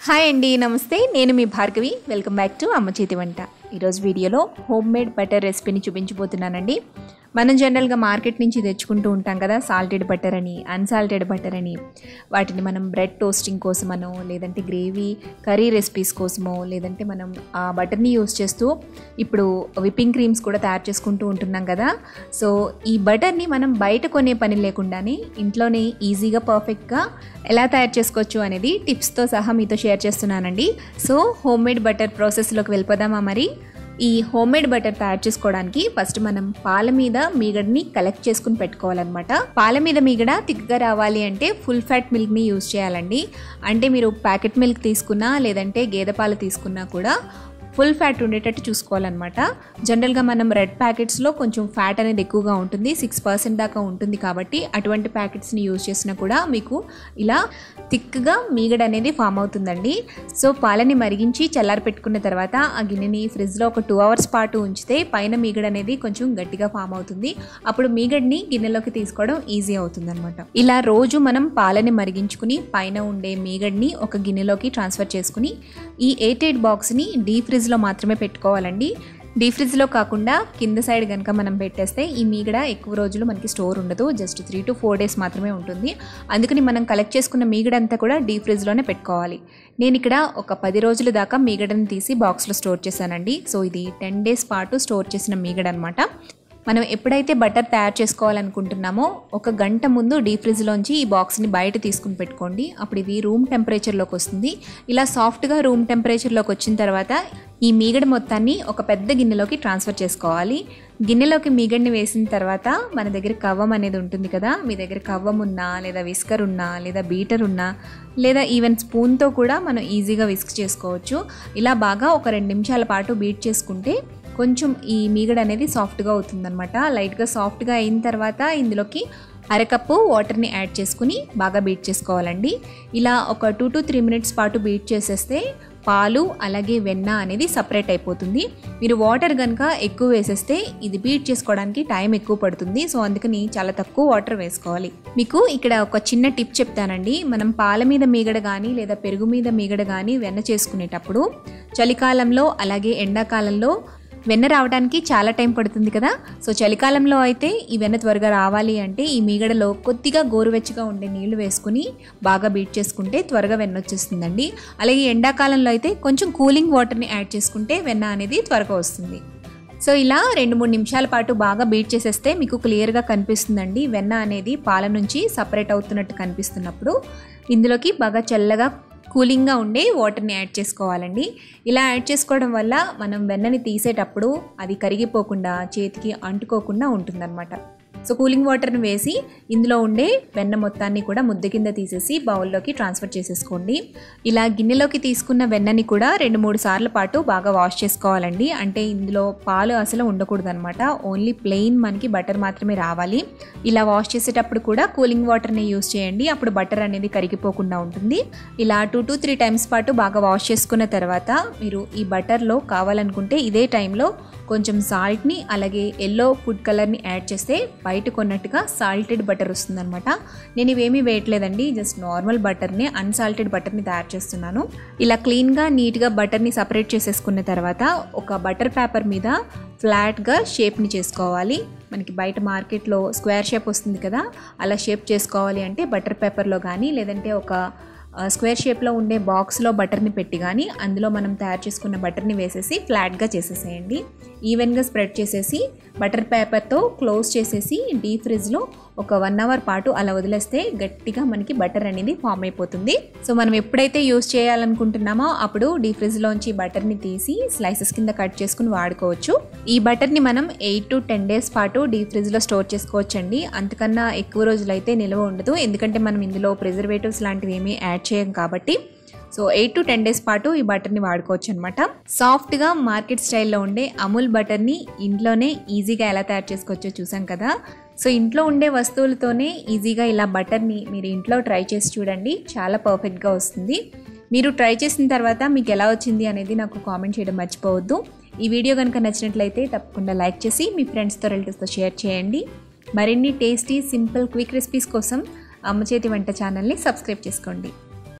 hi అండి నమస్తే నేను మీ భార్గవి వెల్కమ్ బ్యాక్ టు అమ్మ చేతి వంట ఈరోజు వీడియోలో హోమ్ మేడ్ బటర్ రెసిపీని చూపించబోతున్నానండి మనం జనరల్గా మార్కెట్ నుంచి తెచ్చుకుంటూ ఉంటాం కదా సాల్టెడ్ బటర్ అని అన్సాల్టెడ్ బటర్ అని వాటిని మనం బ్రెడ్ టోస్టింగ్ కోసమనో లేదంటే గ్రేవీ కర్రీ రెసిపీస్ కోసమో లేదంటే మనం ఆ బటర్ని యూస్ చేస్తూ ఇప్పుడు విప్పింగ్ క్రీమ్స్ కూడా తయారు చేసుకుంటూ ఉంటున్నాం కదా సో ఈ బటర్ని మనం బయట కొనే పని లేకుండానే ఇంట్లోనే ఈజీగా పర్ఫెక్ట్గా ఎలా తయారు చేసుకోవచ్చు అనేది టిప్స్తో సహా మీతో షేర్ చేస్తున్నానండి సో హోమ్ మేడ్ బటర్ ప్రాసెస్లోకి వెళ్ళిపోదామా మరి ఈ హోమ్ మేడ్ బటర్ తయారు చేసుకోవడానికి ఫస్ట్ మనం పాల మీద మీగడని కలెక్ట్ చేసుకుని పెట్టుకోవాలన్నమాట పాల మీద మీగడ తిక్కగా రావాలి అంటే ఫుల్ ఫ్యాట్ మిల్క్ని యూజ్ చేయాలండి అంటే మీరు ప్యాకెట్ మిల్క్ తీసుకున్నా లేదంటే గేదె పాలు తీసుకున్నా కూడా ఫుల్ ఫ్యాట్ ఉండేటట్టు చూసుకోవాలన్నమాట జనరల్గా మనం రెడ్ ప్యాకెట్స్లో కొంచెం ఫ్యాట్ అనేది ఎక్కువగా ఉంటుంది సిక్స్ పర్సెంట్ దాకా ఉంటుంది కాబట్టి అటువంటి ప్యాకెట్స్ని యూజ్ చేసినా కూడా మీకు ఇలా థిక్గా మీగడ అనేది ఫామ్ అవుతుందండి సో పాలని మరిగించి చల్లారి పెట్టుకున్న తర్వాత ఆ గిన్నెని ఫ్రిడ్జ్లో ఒక టూ అవర్స్ పాటు ఉంచితే పైన మీగడ అనేది కొంచెం గట్టిగా ఫామ్ అవుతుంది అప్పుడు మీగడ్ని గిన్నెలోకి తీసుకోవడం ఈజీ అవుతుంది ఇలా రోజు మనం పాలని మరిగించుకుని పైన ఉండే మీగడ్ని ఒక గిన్నెలోకి ట్రాన్స్ఫర్ చేసుకుని ఈ ఎయిటెడ్ బాక్స్ని డీ ఫ్రిడ్జ్లో మాత్రమే పెట్టుకోవాలండి డీ ఫ్రిడ్జ్లో కాకుండా కింద సైడ్ కనుక మనం పెట్టేస్తే ఈ మీగడ ఎక్కువ రోజులు మనకి స్టోర్ ఉండదు just three to four days మాత్రమే ఉంటుంది అందుకని మనం కలెక్ట్ చేసుకున్న మీగడ అంతా కూడా డీ ఫ్రిడ్జ్లోనే పెట్టుకోవాలి నేను ఇక్కడ ఒక పది రోజుల దాకా మీగడని తీసి బాక్స్లో స్టోర్ చేశానండి సో ఇది టెన్ డేస్ పాటు స్టోర్ చేసిన మీగడ అనమాట మనం ఎప్పుడైతే బటర్ తయారు చేసుకోవాలనుకుంటున్నామో ఒక గంట ముందు డీ ఫ్రిడ్జ్లోంచి ఈ బాక్స్ని బయట తీసుకుని పెట్టుకోండి అప్పుడు ఇది రూమ్ టెంపరేచర్లోకి వస్తుంది ఇలా సాఫ్ట్గా రూమ్ టెంపరేచర్లోకి వచ్చిన తర్వాత ఈ మీగడ మొత్తాన్ని ఒక పెద్ద గిన్నెలోకి ట్రాన్స్ఫర్ చేసుకోవాలి గిన్నెలోకి మీగడిని వేసిన తర్వాత మన దగ్గర కవ్వం అనేది ఉంటుంది కదా మీ దగ్గర కవ్వం ఉన్నా లేదా విస్కర్ ఉన్నా లేదా బీటర్ ఉన్నా లేదా ఈవెన్ స్పూన్తో కూడా మనం ఈజీగా విస్క్ చేసుకోవచ్చు ఇలా బాగా ఒక రెండు నిమిషాల పాటు బీట్ చేసుకుంటే కొంచెం ఈ మీగడ అనేది సాఫ్ట్గా అవుతుందన్నమాట లైట్గా సాఫ్ట్గా అయిన తర్వాత ఇందులోకి అరకప్పు వాటర్ని యాడ్ చేసుకుని బాగా బీట్ చేసుకోవాలండి ఇలా ఒక టూ టు త్రీ మినిట్స్ పాటు బీట్ చేసేస్తే పాలు అలాగే వెన్న అనేది సపరేట్ అయిపోతుంది మీరు వాటర్ కనుక ఎక్కువ వేసేస్తే ఇది బీట్ చేసుకోవడానికి టైం ఎక్కువ పడుతుంది సో అందుకని చాలా తక్కువ వాటర్ వేసుకోవాలి మీకు ఇక్కడ ఒక చిన్న టిప్ చెప్తానండి మనం పాల మీద మీగడ కానీ లేదా పెరుగు మీద మీగడ కానీ వెన్న చేసుకునేటప్పుడు చలికాలంలో అలాగే ఎండాకాలంలో వెన్న రావడానికి చాలా టైం పడుతుంది కదా సో చలికాలంలో అయితే ఈ వెన్న త్వరగా రావాలి అంటే ఈ మీగడలో కొద్దిగా గోరువెచ్చగా ఉండే నీళ్లు వేసుకుని బాగా బీట్ చేసుకుంటే త్వరగా వెన్న వచ్చేస్తుందండి అలాగే ఎండాకాలంలో అయితే కొంచెం కూలింగ్ వాటర్ని యాడ్ చేసుకుంటే వెన్న అనేది త్వరగా వస్తుంది సో ఇలా రెండు మూడు నిమిషాల పాటు బాగా బీట్ చేసేస్తే మీకు క్లియర్గా కనిపిస్తుందండి వెన్న అనేది పాల నుంచి సపరేట్ అవుతున్నట్టు కనిపిస్తున్నప్పుడు ఇందులోకి బాగా చల్లగా కూలింగ్గా ఉండే వాటర్ని యాడ్ చేసుకోవాలండి ఇలా యాడ్ చేసుకోవడం వల్ల మనం వెన్నని తీసేటప్పుడు అది కరిగిపోకుండా చేతికి అంటుకోకుండా ఉంటుందన్నమాట సో కూలింగ్ వాటర్ని వేసి ఇందులో ఉండే వెన్న మొత్తాన్ని కూడా ముద్ద కింద తీసేసి బౌల్లోకి ట్రాన్స్ఫర్ చేసేసుకోండి ఇలా గిన్నెలోకి తీసుకున్న వెన్నని కూడా రెండు మూడు సార్ల పాటు బాగా వాష్ చేసుకోవాలండి అంటే ఇందులో పాలు అసలు ఉండకూడదు అనమాట ఓన్లీ ప్లెయిన్ మనకి బటర్ మాత్రమే రావాలి ఇలా వాష్ చేసేటప్పుడు కూడా కూలింగ్ వాటర్ని యూస్ చేయండి అప్పుడు బటర్ అనేది కరిగిపోకుండా ఉంటుంది ఇలా టూ టు త్రీ టైమ్స్ పాటు బాగా వాష్ చేసుకున్న తర్వాత మీరు ఈ బటర్లో కావాలనుకుంటే ఇదే టైంలో కొంచెం సాల్ట్ని అలాగే ఎల్లో ఫుడ్ కలర్ని యాడ్ చేస్తే బయట కొన్నట్టుగా సాల్టెడ్ బటర్ వస్తుందన్నమాట నేను ఇవేమీ వేయట్లేదండి జస్ట్ నార్మల్ బటర్ని అన్సాల్టెడ్ బటర్ని తయారు చేస్తున్నాను ఇలా క్లీన్గా నీట్గా బటర్ని సపరేట్ చేసేసుకున్న తర్వాత ఒక బటర్ పేపర్ మీద ఫ్లాట్గా షేప్ని చేసుకోవాలి మనకి బయట మార్కెట్లో స్క్వేర్ షేప్ వస్తుంది కదా అలా షేప్ చేసుకోవాలి అంటే బటర్ పేపర్లో కానీ లేదంటే ఒక స్క్వేర్ షేప్లో ఉండే బాక్స్లో బటర్ని పెట్టి కానీ అందులో మనం తయారు చేసుకున్న బటర్ని వేసేసి ఫ్లాట్గా చేసేసేయండి ఈవెన్గా స్ప్రెడ్ చేసేసి బటర్ పేపర్తో క్లోజ్ చేసేసి డీప్ ఫ్రిడ్జ్లో ఒక వన్ అవర్ పాటు అలా వదిలేస్తే గట్టిగా మనకి బటర్ అనేది ఫామ్ అయిపోతుంది సో మనం ఎప్పుడైతే యూస్ చేయాలనుకుంటున్నామో అప్పుడు డీప్ ఫ్రిడ్జ్లోంచి బటర్ని తీసి స్లైసెస్ కింద కట్ చేసుకుని వాడుకోవచ్చు ఈ బటర్ని మనం ఎయిట్ టు టెన్ డేస్ పాటు డీప్ ఫ్రిడ్జ్లో స్టోర్ చేసుకోవచ్చు అండి అంతకన్నా ఎక్కువ రోజులైతే నిల్వ ఉండదు ఎందుకంటే మనం ఇందులో ప్రిజర్వేటివ్స్ లాంటివి ఏమీ యాడ్ చేయం కాబట్టి so eight to ten days పాటు ఈ బటర్ని వాడుకోవచ్చు అనమాట సాఫ్ట్గా మార్కెట్ స్టైల్లో ఉండే అమూల్ బటర్ని ఇంట్లోనే ఈజీగా ఎలా తయారు చేసుకోవచ్చో చూసాం కదా సో ఇంట్లో ఉండే వస్తువులతోనే ఈజీగా ఇలా బటర్ని మీరు ఇంట్లో ట్రై చేసి చూడండి చాలా పర్ఫెక్ట్గా వస్తుంది మీరు ట్రై చేసిన తర్వాత మీకు ఎలా వచ్చింది అనేది నాకు కామెంట్ చేయడం మర్చిపోవద్దు ఈ వీడియో కనుక నచ్చినట్లయితే తప్పకుండా లైక్ చేసి మీ ఫ్రెండ్స్తో రిలేటివ్స్తో షేర్ చేయండి మరిన్ని టేస్టీ సింపుల్ క్విక్ రెసిపీస్ కోసం అమ్మ చేతి వంట ఛానల్ని సబ్స్క్రైబ్ చేసుకోండి